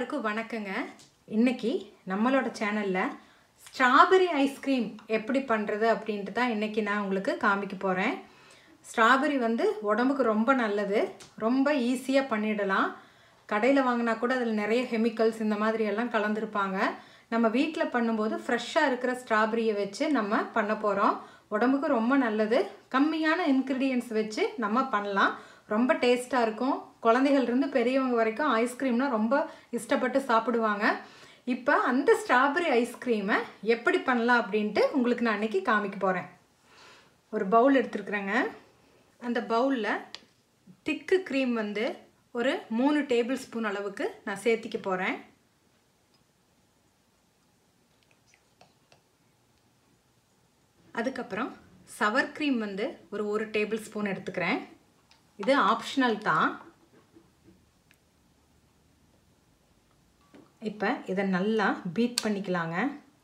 எல்லாருக்கும் வணக்கங்க இன்னைக்கு நம்மளோட சேனலில் ஸ்ட்ராபெரி ஐஸ்கிரீம் எப்படி பண்ணுறது அப்படின்ட்டு தான் இன்னைக்கு நான் உங்களுக்கு காமிக்க போகிறேன் ஸ்ட்ராபெரி வந்து உடம்புக்கு ரொம்ப நல்லது ரொம்ப ஈஸியாக பண்ணிடலாம் கடையில் வாங்கினா கூட அதில் நிறைய கெமிக்கல்ஸ் இந்த மாதிரி எல்லாம் கலந்துருப்பாங்க நம்ம வீட்டில் பண்ணும்போது ஃப்ரெஷ்ஷாக இருக்கிற ஸ்ட்ராபெரியை வச்சு நம்ம பண்ண போகிறோம் உடம்புக்கு ரொம்ப நல்லது கம்மியான இன்க்ரீடியன்ஸ் வச்சு நம்ம பண்ணலாம் ரொம்ப டேஸ்ட்டாக இருக்கும் குழந்தைகள் இருந்து பெரியவங்க வரைக்கும் ஐஸ்கிரீம்னா ரொம்ப இஷ்டப்பட்டு சாப்பிடுவாங்க இப்போ அந்த ஸ்ட்ராபெரி ஐஸ்கிரீமை எப்படி பண்ணலாம் அப்படின்ட்டு உங்களுக்கு நான் அன்றைக்கி காமிக்க போகிறேன் ஒரு பவுல் எடுத்துருக்குறேங்க அந்த பவுலில் திக்கு க்ரீம் வந்து ஒரு மூணு டேபிள் ஸ்பூன் அளவுக்கு நான் சேர்த்திக்க போகிறேன் அதுக்கப்புறம் சவர் க்ரீம் வந்து ஒரு ஒரு டேபிள் ஸ்பூன் எடுத்துக்கிறேன் இது ஆப்ஷனல் தான் இப்போ இதை நல்லா பீட் பண்ணிக்கலாங்க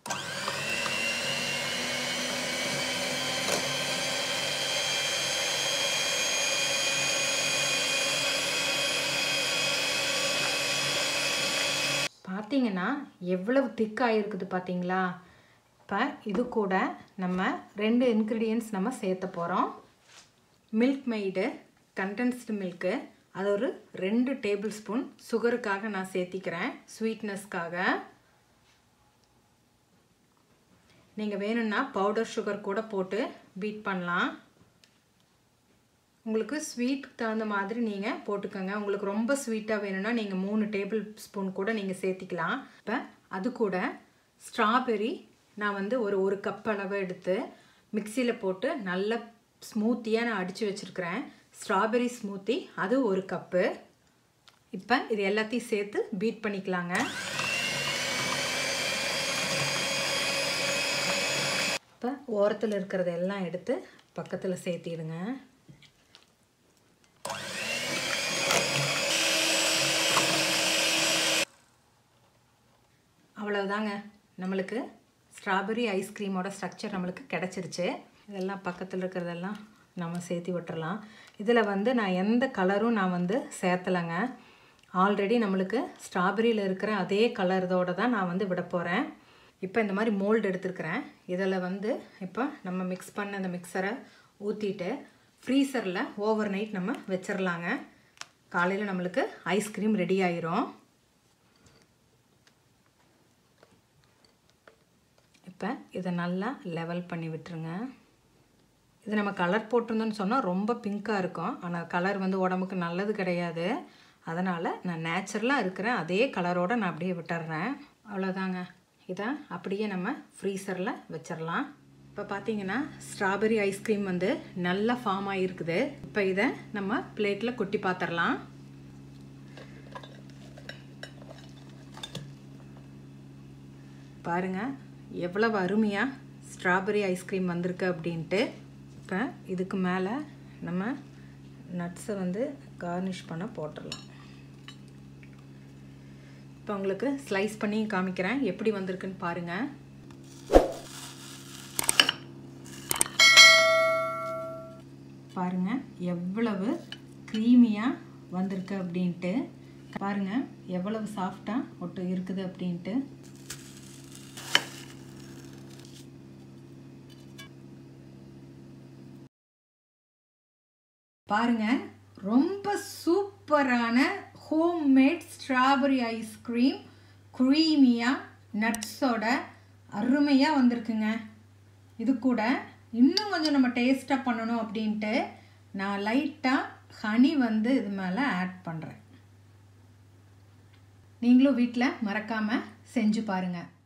பார்த்தீங்கன்னா எவ்வளவு திக்காக இருக்குது பார்த்தீங்களா இப்போ இது கூட நம்ம ரெண்டு இன்க்ரீடியன்ஸ் நம்ம சேர்த்த போகிறோம் மில்க் மெய்டு கண்டென்ஸ்டு மில்க்கு அது ஒரு ரெண்டு டேபிள் ஸ்பூன் சுகருக்காக நான் சேர்த்திக்கிறேன் ஸ்வீட்னஸ்க்காக நீங்கள் வேணும்னா பவுடர் சுகர் கூட போட்டு பீட் பண்ணலாம் உங்களுக்கு ஸ்வீட் தகுந்த மாதிரி நீங்கள் போட்டுக்கோங்க உங்களுக்கு ரொம்ப ஸ்வீட்டாக வேணும்னா நீங்கள் மூணு டேபிள் ஸ்பூன் கூட நீங்கள் சேர்த்திக்கலாம் இப்போ அது கூட ஸ்ட்ராபெரி நான் வந்து ஒரு ஒரு கப் அளவு எடுத்து மிக்சியில் போட்டு நல்ல ஸ்மூத்தியாக நான் அடித்து வச்சுருக்கிறேன் ஸ்ட்ராபெரி ஸ்மூத்தி அது ஒரு கப்பு இப்போ இது எல்லாத்தையும் சேர்த்து பீட் பண்ணிக்கலாங்க இப்போ ஓரத்தில் இருக்கிறத எல்லாம் எடுத்து பக்கத்தில் சேர்த்திடுங்க அவ்வளவுதாங்க நம்மளுக்கு ஸ்ட்ராபெரி ஐஸ்கிரீமோட ஸ்ட்ரக்சர் நம்மளுக்கு கிடச்சிருச்சு இதெல்லாம் பக்கத்தில் இருக்கிறதெல்லாம் நம்ம சேர்த்து விட்டுறலாம் இதில் வந்து நான் எந்த கலரும் நான் வந்து சேர்த்தலைங்க ஆல்ரெடி நம்மளுக்கு ஸ்ட்ராபெரியில் இருக்கிற அதே கலர்தோடு தான் நான் வந்து விட போகிறேன் இப்போ இந்த மாதிரி மோல்டு எடுத்துருக்கிறேன் இதில் வந்து இப்போ நம்ம மிக்ஸ் பண்ண அந்த மிக்சரை ஊற்றிட்டு ஃப்ரீசரில் ஓவர் நைட் நம்ம வச்சிடலாங்க காலையில் நம்மளுக்கு ஐஸ்கிரீம் ரெடி ஆயிரும் இப்போ இதை நல்லா லெவல் பண்ணி விட்டுருங்க இது நம்ம கலர் போட்டிருந்தோன்னு சொன்னால் ரொம்ப பிங்க்காக இருக்கும் ஆனால் கலர் வந்து உடம்புக்கு நல்லது கிடையாது அதனால் நான் நேச்சுரலாக இருக்கிற அதே கலரோடு நான் அப்படியே விட்டுறேன் அவ்வளோதாங்க இதை அப்படியே நம்ம ஃப்ரீசரில் வச்சிடலாம் இப்போ பார்த்தீங்கன்னா ஸ்ட்ராபெரி ஐஸ்கிரீம் வந்து நல்லா ஃபார்ம் ஆகிருக்குது இப்போ இதை நம்ம பிளேட்டில் கொட்டி பார்த்துடலாம் பாருங்கள் எவ்வளவு அருமையாக ஸ்ட்ராபெரி ஐஸ்கிரீம் வந்திருக்கு அப்படின்ட்டு இப்போ இதுக்கு மேலே நம்ம நட்ஸை வந்து கார்னிஷ் பண்ண போட்டுடலாம் இப்போ உங்களுக்கு ஸ்லைஸ் பண்ணி காமிக்கிறேன் எப்படி வந்திருக்குன்னு பாருங்கள் பாருங்கள் எவ்வளவு க்ரீமியாக வந்திருக்கு அப்படின்ட்டு பாருங்கள் எவ்வளவு சாஃப்டாக ஒட்டு இருக்குது அப்படின்ட்டு பாருங்க ரொம்ப சூப்பரான ஹோம்மேட் ஸ்ட்ராபெரி ஐஸ்கிரீம் க்ரீமியாக நட்ஸோட அருமையாக வந்திருக்குங்க இது கூட இன்னும் கொஞ்சம் நம்ம டேஸ்ட்டாக பண்ணணும் அப்படின்ட்டு நான் லைட்டாக ஹனி வந்து இது மேலே ஆட் பண்ணுறேன் நீங்களும் வீட்டில் மறக்காமல் செஞ்சு பாருங்கள்